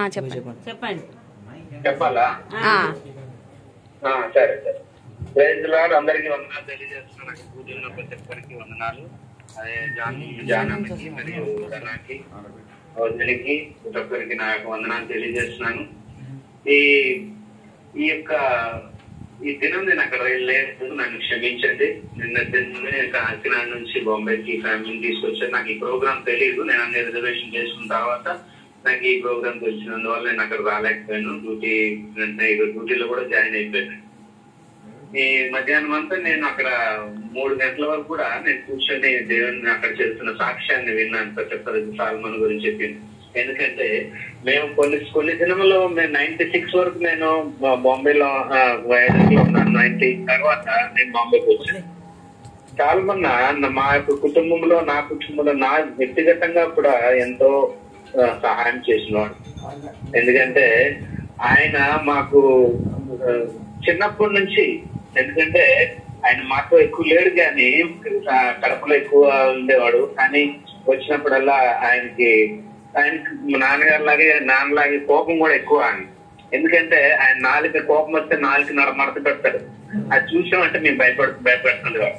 చెప్పండి చెప్పండి చెప్పాలా ఆ, ఆ, సరే సరే ప్రైజ్ లాడ్ అందరికి వందనాలు తెలియజేస్తున్నాను పూజలు ప్రతి ఒక్కరికి వందనాలు అదే జాన్ జానకి మరియు ధనాకి వదిలికి ప్రతి ఒక్కరికి నా యొక్క వందనాలు తెలియజేస్తున్నాను ఈ ఈ యొక్క ఈ దినం నేను అక్కడ వెళ్ళలేదు నన్ను క్షమించండి నిన్న దినం నేను కాకినాడ నుంచి బొంబాయికి ఫ్యామిలీని తీసుకొచ్చాను నాకు ఈ ప్రోగ్రామ్ తెలియదు నేను అన్ని రిజర్వేషన్ చేసుకున్న తర్వాత నాకు ఈ ప్రోగ్రామ్ తెలిసినందువల్ల నేను అక్కడ రాలేకపోయాను డ్యూటీ డ్యూటీలో కూడా జాయిన్ అయిపోయాను ఈ మధ్యాహ్నం అంతా నేను అక్కడ మూడు గంటల వరకు కూడా నేను కూర్చొని దేవుని అక్కడ చేస్తున్న సాక్ష్యాన్ని విన్నాను ప్రతి ఒక్కరికి సాల్మన్ గురించి చెప్పింది ఎందుకంటే మేము కొన్ని కొన్ని దినములో మేము నైన్టీ సిక్స్ వరకు నేను బా- బాంబేలో ఆ, వైజాగ్ లో ఉన్నాను నైన్టీ తర్వాత నేను బాంబేకి వచ్చాను చాలా మంది మా యొక్క కుటుంబంలో నా కుటుంబంలో నా వ్యక్తిగతంగా కూడా ఎంతో ఆ, సహాయం చేసినవాడు ఎందుకంటే ఆయన మాకు ఆ, చిన్నప్పటి నుంచి ఎందుకంటే ఆయన మాతో ఎక్కువ లేడు కానీ ఆ, కడపలో ఎక్కువ ఉండేవాడు కానీ వచ్చినప్పుడల్లా ఆయనకి ఆయనకి మా నాన్నగారి లాగే నాన్నలాగే కోపం కూడా ఎక్కువ ఆయన ఎందుకంటే ఆయన నాలుక కోపం వస్తే నాలుగు నర మడత పెడతాడు అది చూసామంటే మేము భయపడు భయపెడుతుండేవాడు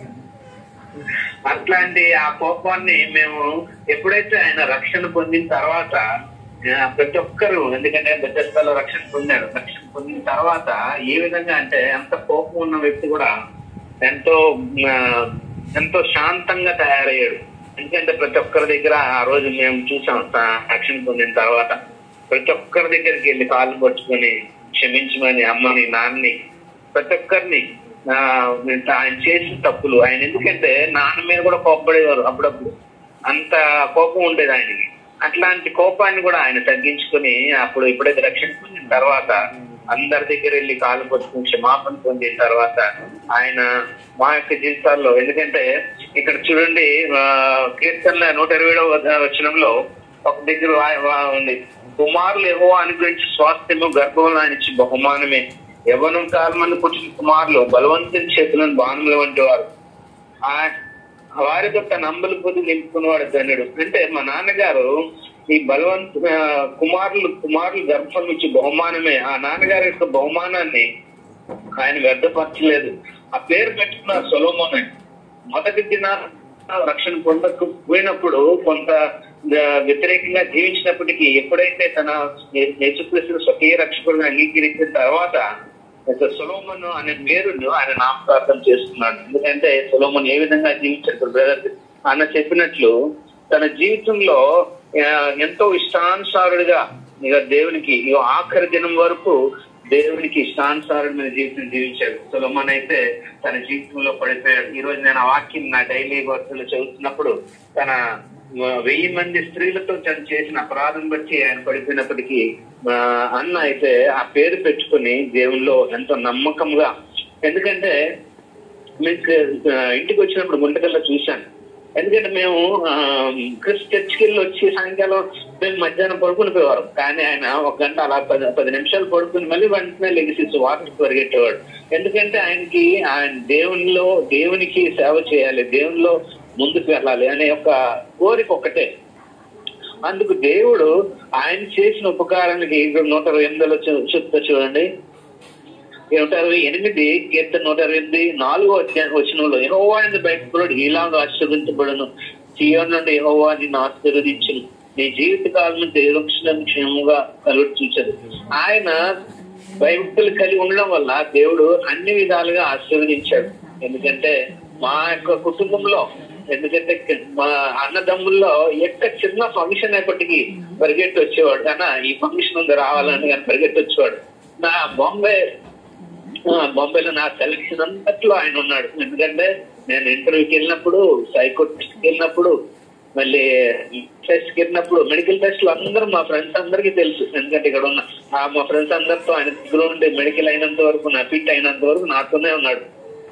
అట్లాంటి ఆ కోపాన్ని మేము ఎప్పుడైతే ఆయన రక్షణ పొందిన తర్వాత ఆ, ప్రతి ఒక్కరు ఎందుకంటే బెద్దస్థలో రక్షణ పొందాడు రక్షణ పొందిన తర్వాత ఏ విధంగా అంటే ఎంత కోపం ఉన్న వ్యక్తి కూడా ఎంతో ఆ, ఎంతో శాంతంగా తయారయ్యాడు ఎందుకంటే ప్రతి ఒక్కరి దగ్గర ఆ రోజు మేము చూసాం ఆ, రక్షణ పొందిన తర్వాత ప్రతి ఒక్కరి దగ్గరికి వెళ్ళి కాళ్ళు పట్టుకొని క్షమించమని అమ్మని నాన్నని ప్రతి ఒక్కరిని ఆ, ఆయన చేసిన తప్పులు ఆయన ఎందుకంటే నాన్న మీద కూడా కోపపడేవారు అప్పుడప్పుడు అంత కోపం ఉండేది ఆయనకి అట్లాంటి కోపాన్ని కూడా ఆయన తగ్గించుకుని అప్పుడు ఎప్పుడైతే రక్షణ పొందిన తర్వాత అందరి దగ్గర వెళ్ళి కాలు పట్టుకుని క్షమాపణ పొందిన తర్వాత ఆయన మా యొక్క జీవితాల్లో ఎందుకంటే ఇక్కడ చూడండి ఆ, కీర్తనల నూట ఇరవై వచనంలో ఒక దగ్గర వా- వా- ఉంది కుమారులు ఏవో అనుగ్రహించి స్వాస్థ్యము గర్భంలో ఆయన ఇచ్చి బహుమానమే యవనం కాలమంది పుట్టిన కుమారులు బలవంతుని చేతులను బాణములు వంటి వారు ఆ వారితో తన అంబలి పొద్దు నింపుకున్నవాడు ధనుడు అంటే మా నాన్నగారు ఈ బలవంతు ఆ, కుమారులు కుమారులు గర్భం నుంచి బహుమానమే ఆ నాన్నగారి యొక్క బహుమానాన్ని ఆయన వ్యర్థపరచలేదు ఆ పేరు పెట్టుకున్న సొలోమోన్ అని. మొదటి దిన రక్షణ పొందకు పోయినప్పుడు కొంత ఆ, వ్యతిరేకంగా జీవించినప్పటికీ ఎప్పుడైతే తన యేసుక్రీస్తు స్వకీయ రక్షకుడిని అంగీకరించిన తర్వాత ఒక సొలోమన్ అనే పేరును ఆయన నామకార్థం చేస్తున్నాడు ఎందుకంటే సొలోమన్ ఏ విధంగా జీవించాడు బ్రదర్ ఆయన చెప్పినట్లు తన జీవితంలో ఆ, ఎంతో ఇష్టానుసారుడిగా ఇక దేవునికి ఇక ఆఖరి దినం వరకు దేవునికి ఇష్టానుసారమైన జీవితం జీవించాడు సొలోమన్ అయితే తన జీవితంలో పడిపోయాడు ఈ రోజు నేను ఆ వాక్యం నా డైలీ వర్క్లో చదువుతున్నప్పుడు తన ఆ, వెయ్యి మంది స్త్రీలతో తను చేసిన అపరాధం బట్టి ఆయన పడిపోయినప్పటికీ ఆ, అన్న అయితే ఆ పేరు పెట్టుకుని దేవుల్లో ఎంతో నమ్మకంగా ఎందుకంటే మీకు ఆ, ఇంటికి వచ్చినప్పుడు గుంటకల్లో చూశాను ఎందుకంటే మేము ఆ, క్రిస్ చర్చ్కి వెళ్ళి వచ్చి సాయంకాలం మేము మధ్యాహ్నం పడుకుని పోయేవారు కానీ ఆయన ఒక గంట అలా పది పది నిమిషాలు పడుకుని మళ్ళీ వెంటనే లెగిసి వాటర్ పరిగెట్టేవాడు ఎందుకంటే ఆయనకి ఆయన దేవునిలో దేవునికి సేవ చేయాలి దేవునిలో ముందుకు వెళ్ళాలి అనే ఒక కోరిక ఒక్కటే అందుకు దేవుడు ఆయన చేసిన ఉపకారానికి ఇప్పుడు నూట ఇరవై ఎనిమిదిలో చూ- చెప్తా చూడండి నూట ఇరవై ఎనిమిది కీర్తన నూట ఇరవై ఎనిమిది నాలుగో అధ్యాయం వచ్చినలో యహోవా అని బయటపడు ఇలాగ ఆశీర్వదించబడును సియోన్ నుండి యహోవా నిన్ను ఆశీర్వదించును నీ జీవిత కాలం దేవక్షణ క్షేమంగా కలుగు చూచదు ఆయన భయభక్తులు కలిగి ఉండడం వల్ల దేవుడు అన్ని విధాలుగా ఆశీర్వదించాడు ఎందుకంటే మా యొక్క కుటుంబంలో ఎందుకంటే మా అన్నదమ్ముల్లో ఎక్క చిన్న ఫంక్షన్ అయినప్పటికీ పరిగెట్టి వచ్చేవాడు కానీ ఈ ఫంక్షన్ ఉంది రావాలని కానీ పరిగెట్టి వచ్చేవాడు నా బాంబే ఆ, బొంబాయిలో నా సెలక్షన్ అంతట్లో ఆయన ఉన్నాడు ఎందుకంటే నేను ఇంటర్వ్యూకి వెళ్ళినప్పుడు సైకో టెస్ట్ వెళ్ళినప్పుడు మళ్ళీ టెస్ట్ కి వెళ్ళినప్పుడు మెడికల్ టెస్ట్ అందరూ మా ఫ్రెండ్స్ అందరికీ తెలుసు ఎందుకంటే ఇక్కడ ఉన్న ఆ, మా ఫ్రెండ్స్ అందరితో ఆయన దగ్గర ఉండి మెడికల్ అయినంత వరకు నా ఫిట్ అయినంత వరకు నాతోనే ఉన్నాడు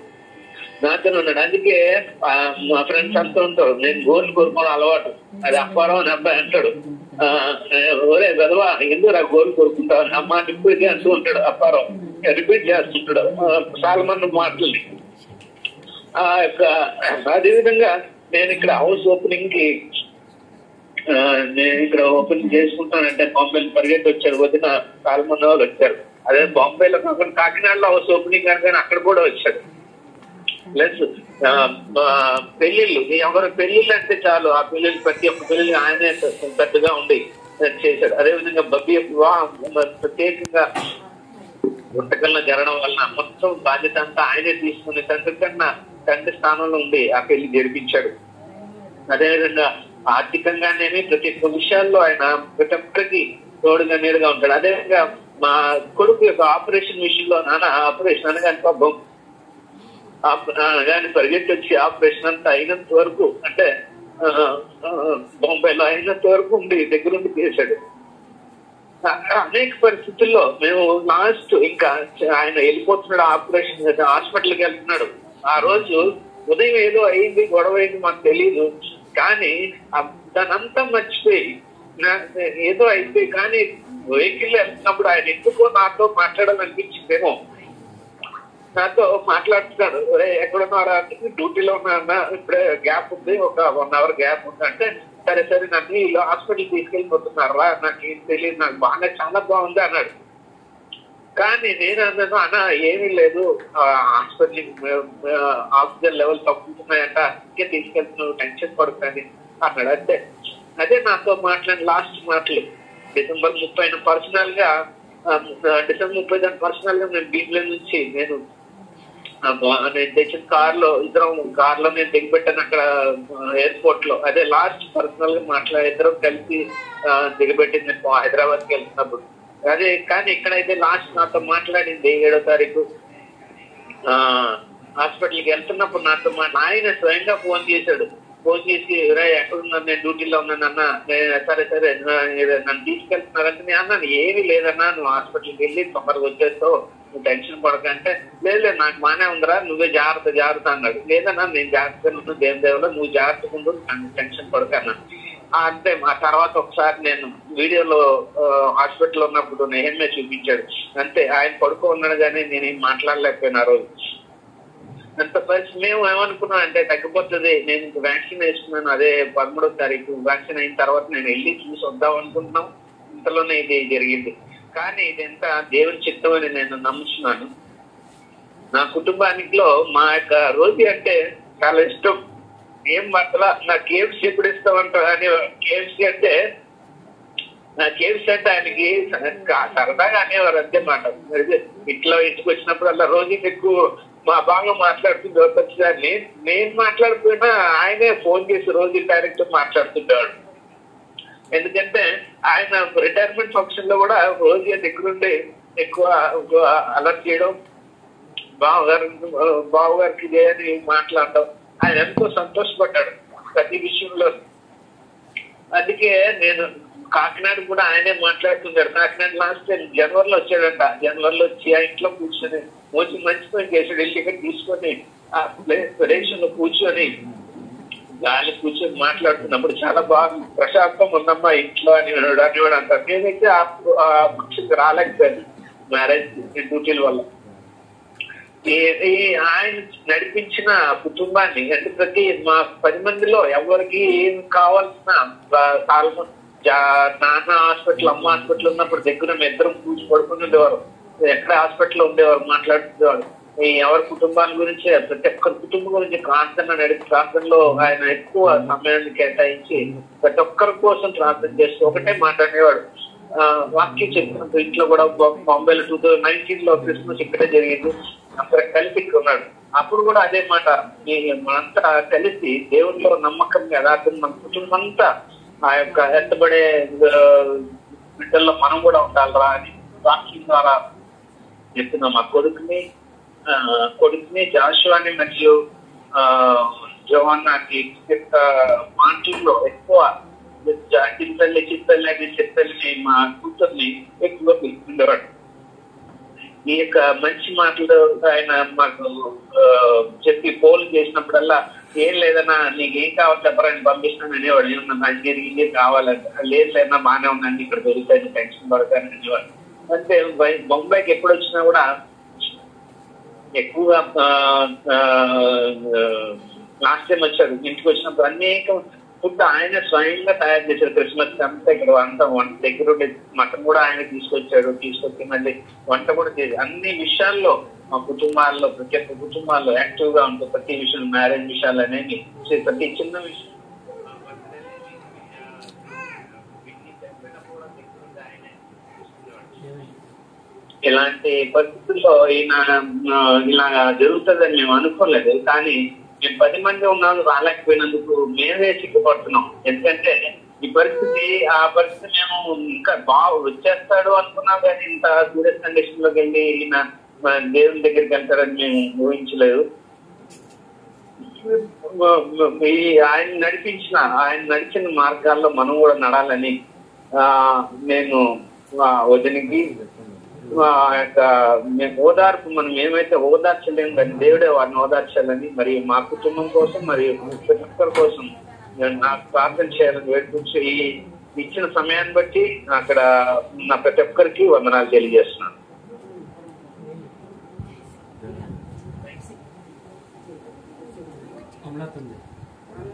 నాతోనే ఉన్నాడు అందుకే ఆ, మా ఫ్రెండ్స్ అంతా ఉంటారు నేను గోర్లు కోరుకోవడం అలవాటు అది అప్పారావు అని అబ్బాయి అంటాడు ఆ, ఒరే గదవా ఎందుకు నా గోర్లు కోరుకుంటావు అని అమ్మ ఇప్పటికే అంటూ ఉంటాడు అప్పారావు రిపీట్ చేస్తుంటాడు ఆ, చాలా మంది మాటల్ని ఆ యొక్క అదే విధంగా నేను ఇక్కడ హౌస్ ఓపెనింగ్ కి ఆ, నేను ఇక్కడ ఓపెన్ చేసుకుంటానంటే బాంబేలో పరిగెత్తి వచ్చారు వదిన చాలా మంది వాళ్ళు వచ్చారు అదే బాంబేలో కాకుండా కాకినాడలో హౌస్ ఓపెనింగ్ కానీ అక్కడ కూడా వచ్చాడు ప్లస్ పెళ్లిళ్ళు ఎవరు పెళ్లిళ్ళు అంటే చాలు ఆ పెళ్లిళ్ళు ప్రతి ఒక్క పెళ్లి ఆయనే పెద్దగా ఉండి చేశాడు అదే విధంగా బబ్బీ వివాహం ప్రత్యేకంగా వంటకల్లో జరగడం వలన మొత్తం బాధ్యత అంతా ఆయనే తీసుకుని తండ్రి కన్నా తండ్రి స్థానంలో ఉండి ఆ పెళ్లి జరిపించాడు అదేవిధంగా ఆర్థికంగానేమి ప్రతి ఒక్క విషయాల్లో ఆయన ప్రతి ఒక్కరికి తోడుగా నీరుగా ఉంటాడు అదేవిధంగా మా కొడుకు యొక్క ఆపరేషన్ విషయంలో నాన్న ఆపరేషన్ అనగానే పాపం కానీ పరిగెత్తి వచ్చి ఆపరేషన్ అంతా అయినంత వరకు అంటే ఆ, ఆ, బొంబాయిలో అయినంత వరకు ఉండి దగ్గరుండి చేశాడు ఆ, అనేక పరిస్థితుల్లో మేము లాస్ట్ ఇంకా ఆయన వెళ్ళిపోతున్నాడు ఆపరేషన్ హాస్పిటల్కి వెళ్తున్నాడు ఆ రోజు ఉదయం ఏదో అయింది గొడవ అయింది మాకు తెలియదు కానీ ఆ దానంతా మర్చిపోయి నా- ఏదో అయింది కానీ వెహికల్ వెళ్తున్నప్పుడు ఆయన ఎందుకో నాతో మాట్లాడాలనిపించిందేమో నాతో మాట్లాడుతున్నాడు "ఒరే, ఎక్కడున్నారా డ్యూటీలో ఉన్నా ఇప్పుడే గ్యాప్ ఉంది ఒక వన్ అవర్ గ్యాప్ ఉంది అంటే సరే సరే నన్ను వీళ్ళు హాస్పిటల్ తీసుకెళ్ళిపోతున్నారా నాకు ఏం తెలియదు నాకు బాగా చాలా బాగుంది అన్నాడు కానీ నేను అన్నాను అన్న ఏమీ లేదు హాస్పిటల్ ఆక్సిజన్ లెవెల్ తగ్గుతున్నాయంట ఇంకే తీసుకెళ్తున్నావు టెన్షన్ పడుతుంది అన్నాడు అంతే అదే నాతో మాట్లాడిన లాస్ట్ మాటలు డిసెంబర్ ముప్పై పర్సనల్ గా ఆ, డిసెంబర్ ముప్పై పర్సనల్ గా నేను బీప్లే నుంచి నేను ఆ, బా- నేను తెచ్చిన కార్ లో ఇద్దరం కార్ లో నేను దిగబెట్టాను అక్కడ ఎయిర్పోర్ట్ లో అదే లాస్ట్ పర్సనల్ గా మాట్లాడి ఇద్దరం కలిసి ఆ, దిగబెట్టింది హైదరాబాద్ కి వెళ్తున్నప్పుడు అదే కానీ ఇక్కడైతే లాస్ట్ నాతో మాట్లాడింది ఏడో తారీఖు ఆ హాస్పిటల్కి వెళ్తున్నప్పుడు నాతో మా ఆయన స్వయంగా ఫోన్ చేశాడు ఫోన్ చేసి రే ఎక్కడున్నాను నేను డ్యూటీలో ఉన్నాను అన్న "నే- సరే సరే నా- ఇది నన్ను తీసుకెళ్తున్నారంటే నేను అన్నాను ఏమీ లేదన్నా నువ్వు హాస్పిటల్కి వెళ్ళి తొందరగా వచ్చేస్తావు నువ్వు టెన్షన్ పడకంటే లేదు లేదు నాకు బానే ఉందిరా నువ్వే జాగ్రత్త జాగ్రత్త అన్నాడు లేదన్నా నేను జాగ్రత్తగా ఉన్నాను దేని దేవులో నువ్వు జాగ్రత్తగా ఉండు నన్ను టెన్షన్ పడకన్నా ఆ, అంతే ఆ తర్వాత ఒకసారి నేను వీడియోలో హాస్పిటల్ ఉన్నప్పుడు నేహమే చూపించాడు అంతే ఆయన పడుకో ఉన్నాడు కానీ నేనేం మాట్లాడలేకపోయినా ఆ రోజు అంత పరిస్థితి మేము ఏమనుకున్నాం అంటే తగ్గిపోతుంది నేను ఇంక వ్యాక్సిన్ వేసుకున్నాను అదే పదమూడో తారీఖు వ్యాక్సిన్ అయిన తర్వాత నేను వెళ్ళి చూసి వద్దాం అనుకుంటున్నాం ఇంతలోనే ఇది జరిగింది కానీ ఇది ఎంత దేవుని చిత్తం అని నేను నమ్ముతున్నాను నా కుటుంబానికిలో మా యొక్క రోజు అంటే చాలా ఇష్టం ఏం మాటలా నా కేఎఫ్సీ ఎప్పుడు ఇస్తామంట అని కేఎఫ్సీ అంటే నా కేఎఫ్సీ అంటే ఆయనకి స- సరదాగా అనేవారు అంతే మాట అదే ఇంట్లో ఇంటికి వచ్చినప్పుడు అలా రోజు ఎక్కువ మా బాగా మాట్లాడుతుంది వచ్చేదాన్ని నేను మాట్లాడుతున్నా ఆయనే ఫోన్ చేసి రోజు డైరెక్ట్ మాట్లాడుతుండేవాడు ఎందుకంటే ఆయన రిటైర్మెంట్ ఫంక్షన్ లో కూడా రోజు దగ్గరుండి ఎక్కువ అలర్ట్ చేయడం బావగారు బావగారికి ఇదే అని మాట్లాడడం ఆయన ఎంతో సంతోషపడ్డాడు ప్రతి విషయంలో అందుకే నేను కాకినాడ కూడా ఆయనే మాట్లాడుతున్నాడు కాకినాడ లాస్ట్ టైం జనవరిలో వచ్చాడంట జనవరిలో వచ్చి ఆ ఇంట్లో కూర్చొని వచ్చి మంచి పని చేశాడు వెళ్ళి ఇక్కడ తీసుకొని ఆ ప్రదేశంలో కూర్చొని గాలి కూర్చొని మాట్లాడుతున్నప్పుడు చాలా బాగా ప్రశాంతం ఉందమ్మా ఇంట్లో అని అనేవాడు అనేవాడు అంట నేనైతే ఆ ఆ ఫంక్షన్కి రాలేకపోయాను మ్యారేజ్ డ్యూటీల వల్ల ఈ ఈ ఆయన నడిపించిన కుటుంబాన్ని అంటే ప్రతి మా పది మందిలో ఎవరికి ఏం కావాల్సిన ఆ, చాలా జా- నాన్న హాస్పిటల్ అమ్మ హాస్పిటల్ ఉన్నప్పుడు దగ్గర మేము ఇద్దరం కూర్చి పడుకుని ఉండేవారు ఎక్కడ హాస్పిటల్ ఉండేవారు మాట్లాడుతుండేవారు ఈ ఎవరి కుటుంబాల గురించి ప్రతి ఒక్కరి కుటుంబం గురించి ప్రార్థన నడిపి ప్రార్థనలో ఆయన ఎక్కువ సమయాన్ని కేటాయించి ప్రతి ఒక్కరి కోసం ప్రార్థన చేస్తూ ఒకటే మాట్లాడేవాడు ఆ, వాక్యం చెప్పినప్పుడు ఇంట్లో కూడా బొ- బాంబేలో టూ థౌజండ్ నైన్టీన్ లో క్రిస్మస్ ఇక్కడే జరిగింది అందరం కలిసి ఇక్కడ ఉన్నాడు అప్పుడు కూడా అదే మాట ఈ మనంతా కలిసి దేవునిలో నమ్మకం యథార్థం మన కుటుంబం అంతా ఆ యొక్క ఎత్తబడే ఆ, బిడ్డల్లో మనం కూడా ఉండాలరా అని వాక్యం ద్వారా చెప్తున్నాం మా కొడుకుని ఆ, కొడుకుని జాషువాని మరియు ఆ జవాన్నాకి యొక్క మాటల్లో ఎక్కువ చిత్తల్లి చిత్తల్లి అని చిత్తల్ని మా కూతుర్ని ఎక్కువ పిలుస్తుండేవాడు ఈ యొక్క మంచి మాటలు ఆయన మాకు ఆ, చెప్పి పోల్ చేసినప్పుడల్లా ఏం లేదన్నా నీకు ఏం కావాలి చెప్పరని పంపిస్తాను అనేవాడు ఏమన్నా నాకు జరిగింది కావాలంటే లేదు లేదన్నా బాగానే ఉందండి ఇక్కడ దొరుకుతాయి టెన్షన్ పడతాను అనేవాడు అంటే బై- బొంబాయికి ఎప్పుడు వచ్చినా కూడా ఎక్కువగా లాస్ట్ టైం వచ్చాడు ఇంటికి వచ్చినప్పుడు అనేక ఫుడ్ ఆయన స్వయంగా తయారు చేశారు క్రిస్మస్ అంతా ఇక్కడ అంతా వంట దగ్గర ఉండి మటన్ కూడా ఆయన తీసుకొచ్చాడు తీసుకొచ్చి మళ్ళీ వంట కూడా చేసి అన్ని విషయాల్లో మా కుటుంబాల్లో ప్రతి ఒక్క కుటుంబాల్లో యాక్టివ్ గా ఉంటుంది ప్రతి విషయం మ్యారేజ్ విషయాలు అనేవి ప్రతి చిన్న విషయం ఇలాంటి పరిస్థితుల్లో ఈయన ఆ, ఇలా జరుగుతుందని మేము అనుకోలేదు కానీ మేము పది మంది ఉన్నాం రాలేకపోయినందుకు మేమే సిగ్గుపడుతున్నాం ఎందుకంటే ఈ పరిస్థితి ఆ పరిస్థితి మేము ఇంకా బాగా వచ్చేస్తాడు అనుకున్నాం కానీ ఇంత సీరియస్ కండిషన్ లోకి వెళ్ళి ఈయన మన దేవుని దగ్గరికి వెళ్తారని మేము ఊహించలేదు ఈ ఆయన నడిపించిన ఆయన నడిచిన మార్గాల్లో మనం కూడా నడాలని ఆ నేను ఆ వదినికి ఆ యొక్క మేము ఓదార్పు మనం ఏమైతే ఓదార్చలేము కానీ దేవుడే వారిని ఓదార్చాలని మరి మా కుటుంబం కోసం మరియు ప్రతి ఒక్కరి కోసం నేను నాకు ప్రార్థన చేయాలని వేడుకుంటూ ఈ ఇచ్చిన సమయాన్ని బట్టి అక్కడ నా ప్రతి ఒక్కరికి వందనాలు తెలియజేస్తున్నాను అమలాతుంది